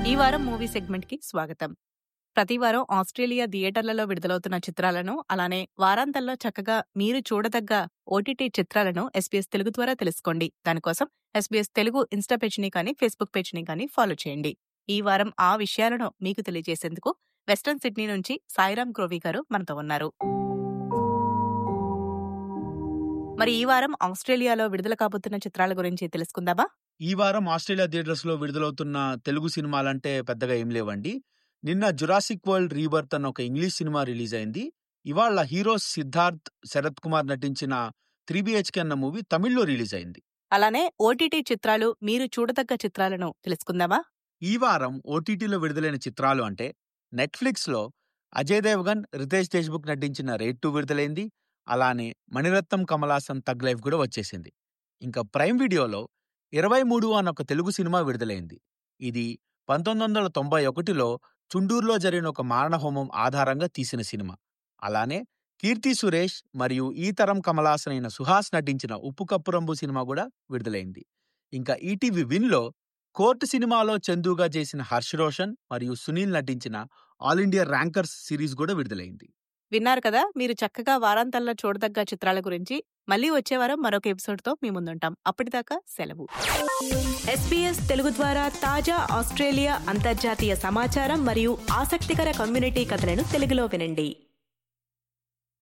ఈ వారం movie segment కి స్వాగతం ప్రతి వారం ఆస్ట్రేలియా థియేటర్లలో విడుదలవుతున్న చిత్రాలను అలానే వారాంతంలో చక్కగా మీరు చూడదగ్గ ఓటీటీ చిత్రాలను ఎస్బీఎస్ తెలుగు ద్వారా తెలుసుకోండి దానికోసం ఎస్బీఎస్ తెలుగు ఇన్స్టా పేజ్ని కానీ ఫేస్బుక్ పేజ్ని కానీ ఫాలో చేయండి ఈ వారం ఆ విషయాలను మీకు తెలియజేసేందుకు వెస్ట్రన్ సిడ్నీ నుంచి సాయిరామ్ క్రోవి గారు మనతో ఉన్నారు మరి ఈ వారం ఆస్ట్రేలియాలో విడుదల కాబోతున్న చిత్రాల గురించి తెలుసుకుందామా ఈ వారం ఆస్ట్రేలియా థియేటర్స్ లో విడుదలవుతున్న తెలుగు సినిమాలంటే పెద్దగా ఏం లేవండి నిన్న జురాసిక్ వరల్డ్ రీబర్త్ అన్న ఒక ఇంగ్లీష్ సినిమా రిలీజ్ అయింది ఇవాళ హీరో సిద్ధార్థ్ శరత్ కుమార్ నటించిన త్రీ బిహెచ్కే అన్న మూవీ తమిళ్లో రిలీజ్ అయింది అలానే ఓటీటీ చిత్రాలు మీరు చూడదగ్గ చిత్రాలను తెలుసుకుందామా ఈ వారం ఓటీటీలో విడుదలైన చిత్రాలు అంటే నెట్ఫ్లిక్స్ లో అజయ్ దేవ్గన్ రితేష్ దేశ్ముఖ్ నటించిన రేట్ టూ విడుదలైంది అలానే మణిరత్నం కమలాసన్ తగ్ లైఫ్ కూడా వచ్చేసింది ఇంకా ప్రైమ్ వీడియోలో ఇరవై మూడు అన్న ఒక తెలుగు సినిమా విడుదలైంది ఇది పంతొమ్మిది వందల తొంభై ఒకటిలో చుండూరులో జరిగిన ఒక మారణహోమం ఆధారంగా తీసిన సినిమా అలానే కీర్తి సురేష్ మరియు ఈ తరం కమలాసన్ అయిన సుహాస్ నటించిన ఉప్పు కప్పురంబు సినిమా కూడా విడుదలైంది ఇంకా ఈటీవీ విన్లో కోర్టు సినిమాలో చందుగా చేసిన హర్ష్ రోషన్ మరియు సునీల్ నటించిన ఆల్ ఇండియా ర్యాంకర్స్ సిరీస్ కూడా విడుదలైంది విన్నారు కదా మీరు చక్కగా వారాంతంలో చూడదగ్గ చిత్రాల గురించి మళ్ళీ వచ్చే వారం మరొక ఎపిసోడ్ తో మీ ముందుంటాం అప్పటిదాకా సెలవు ఎస్పీఎస్ తెలుగు ద్వారా తాజా ఆస్ట్రేలియా అంతర్జాతీయ సమాచారం మరియు ఆసక్తికర కమ్యూనిటీ కథలను తెలుగులో వినండి